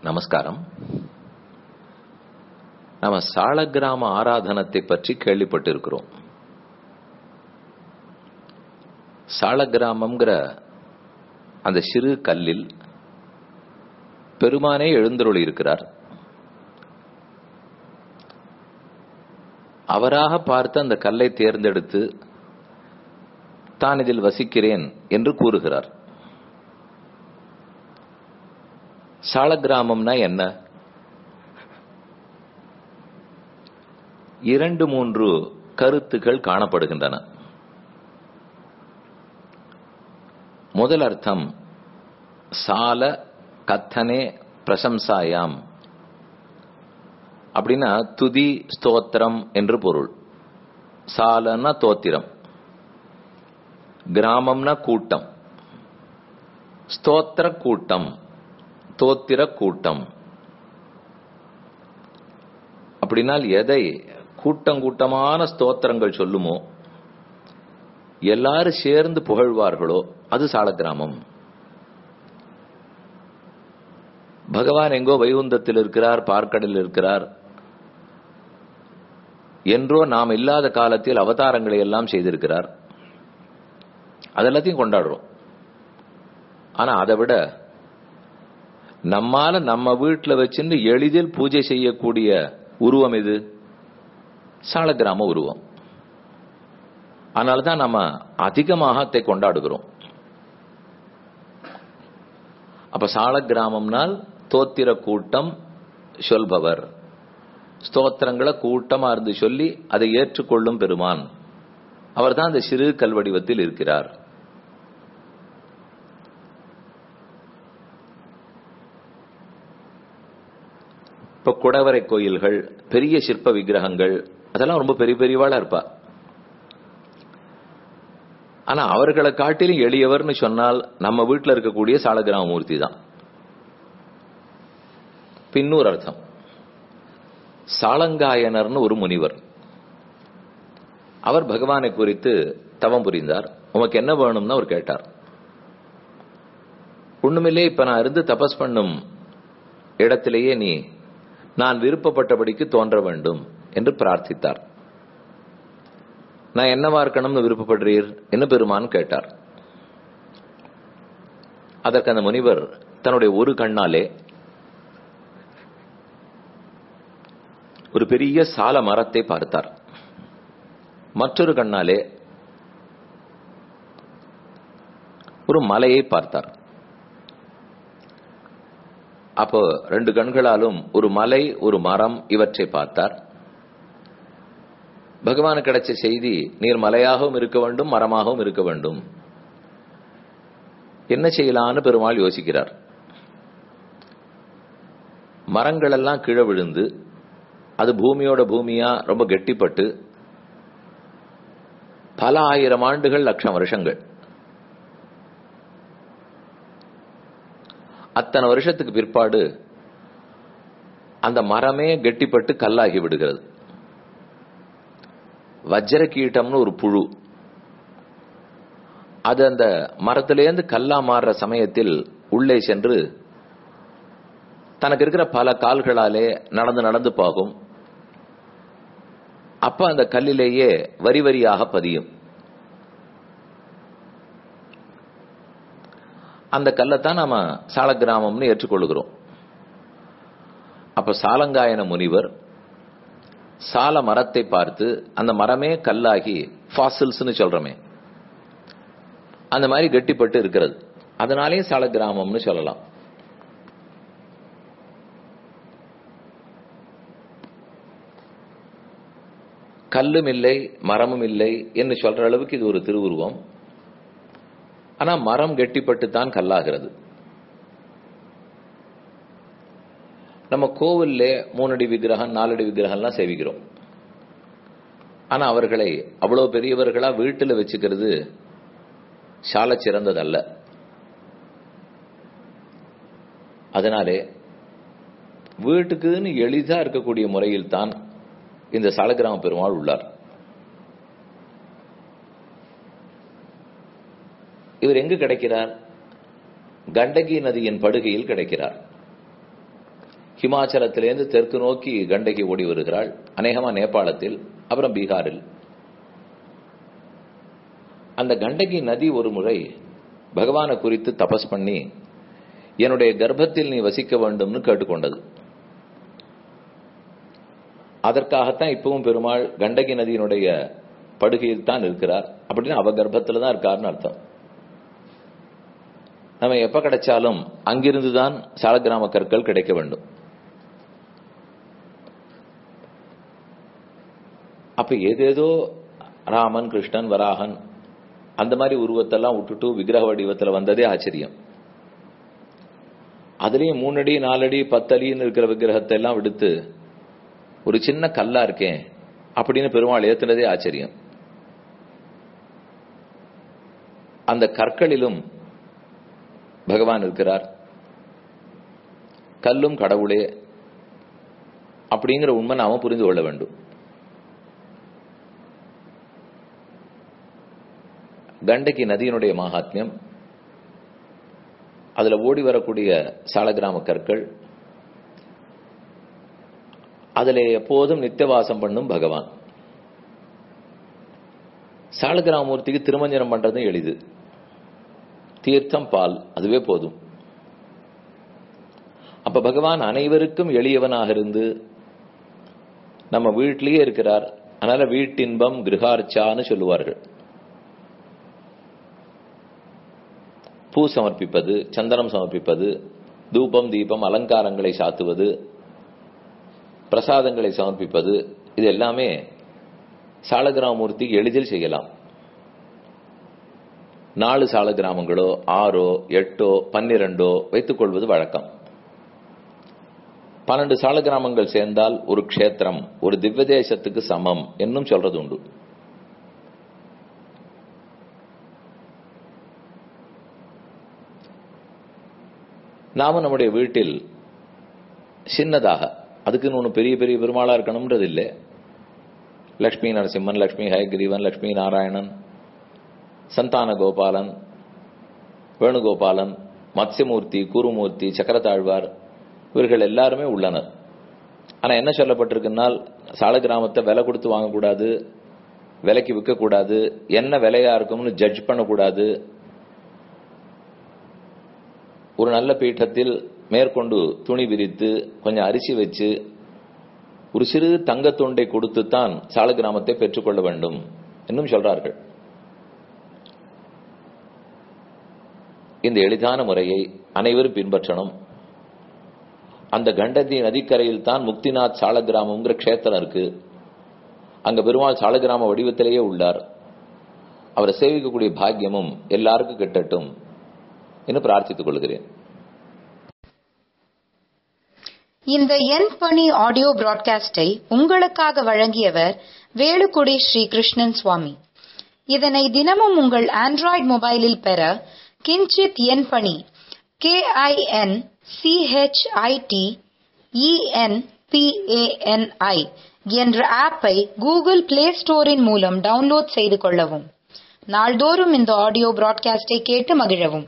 நமஸ்காரம் நம்ம சாலக்கிராம ஆராதனத்தை பற்றி கேள்விப்பட்டிருக்கிறோம் சாலக்கிராமம்ங்கிற அந்த சிறு கல்லில் பெருமானே எழுந்தருளி இருக்கிறார் அவராக பார்த்து அந்த கல்லை தேர்ந்தெடுத்து தான் இதில் வசிக்கிறேன் என்று கூறுகிறார் சாலக்கிராமம்னா என்ன இரண்டு மூன்று கருத்துக்கள் காணப்படுகின்றன முதல் அர்த்தம் சால கத்தனே பிரசம்சாயாம் அப்படின்னா துதி ஸ்தோத்திரம் என்று பொருள் சாலன்னா தோத்திரம் கிராமம்னா கூட்டம் ஸ்தோத்திர கூட்டம் தோத்திர கூட்டம் அப்படின்னால் எதை கூட்டம் கூட்டமான ஸ்தோத்திரங்கள் சொல்லுமோ எல்லாரும் சேர்ந்து புகழ்வார்களோ அது சாலக்கிராமம் பகவான் எங்கோ வைகுந்தத்தில் இருக்கிறார் பார்க்கடலில் இருக்கிறார் என்றோ நாம் இல்லாத காலத்தில் அவதாரங்களை எல்லாம் செய்திருக்கிறார் அதெல்லாத்தையும் கொண்டாடுறோம் ஆனா அதை விட நம்மால நம்ம வீட்டில் வச்சிருந்து எளிதில் பூஜை செய்யக்கூடிய உருவம் இது சாலக்கிராம உருவம் அதனால்தான் நம்ம அதிகமாக அதை கொண்டாடுகிறோம் அப்ப சால கிராமம்னால் தோத்திர கூட்டம் சொல்பவர் ஸ்தோத்திரங்களை கூட்டமா இருந்து சொல்லி அதை ஏற்றுக்கொள்ளும் பெருமான் அவர் தான் அந்த சிறு கல்வடிவத்தில் இருக்கிறார் இப்ப குடவரை கோயில்கள் பெரிய சிற்ப விக்கிரகங்கள் அதெல்லாம் ரொம்ப பெரிய பெரியவாளா இருப்பா ஆனா அவர்களை காட்டிலும் எளியவர்னு சொன்னால் நம்ம வீட்டில் இருக்கக்கூடிய சாலகிராம மூர்த்தி தான் பின்னூர் அர்த்தம் சாலங்காயனர்னு ஒரு முனிவர் அவர் பகவானை குறித்து தவம் புரிந்தார் உமக்கு என்ன வேணும்னு அவர் கேட்டார் ஒண்ணுமில்லே இப்ப நான் இருந்து தபஸ் பண்ணும் இடத்திலேயே நீ நான் விருப்பப்பட்டபடிக்கு தோன்ற வேண்டும் என்று பிரார்த்தித்தார் நான் என்னவா இருக்கணும்னு விருப்பப்படுறீர் என்ன பெருமான் கேட்டார் அதற்கு அந்த முனிவர் தன்னுடைய ஒரு கண்ணாலே ஒரு பெரிய சால மரத்தை பார்த்தார் மற்றொரு கண்ணாலே ஒரு மலையை பார்த்தார் அப்போ ரெண்டு கண்களாலும் ஒரு மலை ஒரு மரம் இவற்றை பார்த்தார் பகவானுக்கு கிடைச்ச செய்தி நீர் மலையாகவும் இருக்க வேண்டும் மரமாகவும் இருக்க வேண்டும் என்ன செய்யலான்னு பெருமாள் யோசிக்கிறார் மரங்கள் எல்லாம் கீழே விழுந்து அது பூமியோட பூமியா ரொம்ப கெட்டிப்பட்டு பல ஆயிரம் ஆண்டுகள் லட்சம் வருஷங்கள் அத்தனை வருஷத்துக்கு பிற்பாடு அந்த மரமே கெட்டிப்பட்டு கல்லாகி விடுகிறது வஜ்ர கீட்டம்னு ஒரு புழு அது அந்த மரத்திலேருந்து கல்லா மாறுற சமயத்தில் உள்ளே சென்று தனக்கு இருக்கிற பல கால்களாலே நடந்து நடந்து போகும் அப்ப அந்த கல்லிலேயே வரி வரியாக பதியும் அந்த கல்லைத்தான் நாம சாலக்கிராமம்னு ஏற்றுக்கொள்ளுகிறோம் அப்ப சாலங்காயன முனிவர் சால மரத்தை பார்த்து அந்த மரமே கல்லாகி ஃபாசில்ஸ்னு சொல்றோமே அந்த மாதிரி கட்டிப்பட்டு இருக்கிறது அதனாலேயே சால கிராமம்னு சொல்லலாம் கல்லும் இல்லை மரமும் இல்லை என்று சொல்ற அளவுக்கு இது ஒரு திருவுருவம் ஆனா மரம் கெட்டிப்பட்டு தான் கல்லாகிறது நம்ம கோவில்ல மூணடி விக்கிரகம் நாலடி விக்கிரகம்லாம் சேவிக்கிறோம் ஆனா அவர்களை அவ்வளவு பெரியவர்களா வீட்டில் வச்சுக்கிறது சால சிறந்ததல்ல அதனாலே வீட்டுக்குன்னு எளிதா இருக்கக்கூடிய முறையில் தான் இந்த சாலக்கிராம பெருமாள் உள்ளார் இவர் எங்கு கிடைக்கிறார் கண்டகி நதியின் படுகையில் கிடைக்கிறார் ஹிமாச்சலத்திலேருந்து தெற்கு நோக்கி கண்டகி ஓடி வருகிறாள் அநேகமா நேபாளத்தில் அப்புறம் பீகாரில் அந்த கண்டகி நதி ஒரு முறை பகவானை குறித்து தபஸ் பண்ணி என்னுடைய கர்ப்பத்தில் நீ வசிக்க வேண்டும்னு கேட்டுக்கொண்டது அதற்காகத்தான் இப்பவும் பெருமாள் கண்டகி நதியினுடைய படுகையில் தான் இருக்கிறார் அப்படின்னு அவ கர்ப்பத்துல தான் இருக்காருன்னு அர்த்தம் நம்ம எப்ப கிடைச்சாலும் அங்கிருந்து தான் சாலக்கிராம கற்கள் கிடைக்க வேண்டும் அப்ப ஏதேதோ ராமன் கிருஷ்ணன் வராகன் அந்த மாதிரி உருவத்தெல்லாம் விட்டுட்டு விக்கிரக வடிவத்துல வந்ததே ஆச்சரியம் அதுலயும் மூணடி நாலடி பத்தடின்னு இருக்கிற விக்கிரகத்தை எல்லாம் விடுத்து ஒரு சின்ன கல்லா இருக்கேன் அப்படின்னு பெருமாள் ஏத்துனதே ஆச்சரியம் அந்த கற்களிலும் பகவான் இருக்கிறார் கல்லும் கடவுளே அப்படிங்கிற உண்மை நாம புரிந்து கொள்ள வேண்டும் கண்டகி நதியினுடைய மகாத்மியம் அதுல ஓடி வரக்கூடிய சாலகிராம கற்கள் அதுல எப்போதும் நித்தியவாசம் பண்ணும் பகவான் சாலகிராமூர்த்திக்கு திருமஞ்சனம் பண்றதும் எளிது தீர்த்தம் பால் அதுவே போதும் அப்ப பகவான் அனைவருக்கும் எளியவனாக இருந்து நம்ம வீட்டிலேயே இருக்கிறார் அதனால வீட்டின்பம் கிரகார்ச்சான்னு சொல்லுவார்கள் பூ சமர்ப்பிப்பது சந்தனம் சமர்ப்பிப்பது தூபம் தீபம் அலங்காரங்களை சாத்துவது பிரசாதங்களை சமர்ப்பிப்பது இது எல்லாமே சாலகிராமூர்த்திக்கு எளிதில் செய்யலாம் நாலு சால கிராமங்களோ ஆறோ எட்டோ பன்னிரண்டோ வைத்துக் கொள்வது வழக்கம் பன்னெண்டு சால கிராமங்கள் சேர்ந்தால் ஒரு க்ஷேத்திரம் ஒரு திவ்ய தேசத்துக்கு சமம் என்னும் சொல்றது உண்டு நாம நம்முடைய வீட்டில் சின்னதாக அதுக்குன்னு ஒன்று பெரிய பெரிய பெருமாளா இருக்கணும்ன்றது இல்லை லக்ஷ்மி நரசிம்மன் லக்ஷ்மி ஹயகிரீவன் லக்ஷ்மி நாராயணன் சந்தான கோபாலன் வேணுகோபாலன் மத்ஸ்யமூர்த்தி குருமூர்த்தி சக்கரத்தாழ்வார் இவர்கள் எல்லாருமே உள்ளனர் ஆனா என்ன சொல்லப்பட்டிருக்குன்னால் சால கிராமத்தை விலை கொடுத்து வாங்கக்கூடாது விலைக்கு விற்கக்கூடாது என்ன விலையா இருக்கும்னு ஜட்ஜ் பண்ணக்கூடாது ஒரு நல்ல பீட்டத்தில் மேற்கொண்டு துணி விரித்து கொஞ்சம் அரிசி வச்சு ஒரு சிறு தங்கத்துண்டை கொடுத்துத்தான் சால கிராமத்தை பெற்றுக்கொள்ள வேண்டும் என்னும் சொல்றார்கள் இந்த எளிதான முறையை அனைவரும் பின்பற்றணும் அந்த கண்டதி நதிக்கரையில் தான் முக்திநாத் சாலகிராமம்ங்கிற க்ஷேத்திரம் இருக்கு அங்க பெருமாள் சாலகிராம வடிவத்திலேயே உள்ளார் அவரை சேவிக்கக்கூடிய பாக்கியமும் எல்லாருக்கும் கிட்டட்டும் என்று பிரார்த்தித்துக் கொள்கிறேன் இந்த என் பணி ஆடியோ பிராட்காஸ்டை உங்களுக்காக வழங்கியவர் வேலுக்குடி ஸ்ரீ கிருஷ்ணன் சுவாமி இதனை தினமும் உங்கள் ஆண்ட்ராய்டு மொபைலில் பெற கிஞ்சித் என் பணி கே ஐ என் சிஹெச்ஐடி இஎன்பிஏஎன்ஐ என்ற ஆப்பை கூகுள் பிளே ஸ்டோரின் மூலம் டவுன்லோட் செய்து கொள்ளவும் நாள்தோறும் இந்த ஆடியோ பிராட்காஸ்டை கேட்டு மகிழவும்